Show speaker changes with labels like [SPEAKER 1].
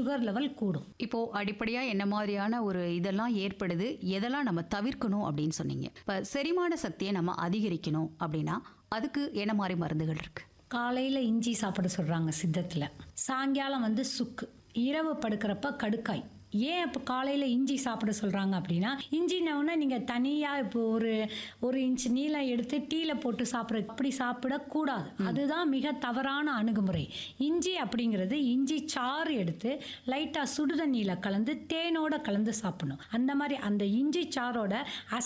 [SPEAKER 1] sugar level கூடும்
[SPEAKER 2] இப்போ அடிப்படையா என்ன மாதிரியான ஒரு இதெல்லாம் ஏற்படுது எதெல்லாம் நம்ம தவிர்க்கணும் அப்படின்னு சொன்னீங்க இப்ப செரிமான சக்தியை நம்ம அதிகரிக்கணும் அப்படின்னா அதுக்கு என்ன மாதிரி மருந்துகள் இருக்கு
[SPEAKER 1] காலையில் இஞ்சி சாப்பிட சொல்கிறாங்க சித்தத்தில் சாயங்காலம் வந்து சுக்கு இரவு படுக்கிறப்ப கடுக்காய் ஏன் இப்போ காலையில் இஞ்சி சாப்பிட சொல்கிறாங்க அப்படின்னா இஞ்சினவுன்னா நீங்கள் தனியாக இப்போ ஒரு ஒரு இன்ச் நீளம் எடுத்து டீயில் போட்டு சாப்பிட அப்படி சாப்பிடக்கூடாது அதுதான் மிக தவறான அணுகுமுறை இஞ்சி அப்படிங்கிறது இஞ்சி சாறு எடுத்து லைட்டாக சுடுதண்ணியில் கலந்து தேனோட கலந்து சாப்பிடணும் அந்த மாதிரி அந்த இஞ்சி சாரோட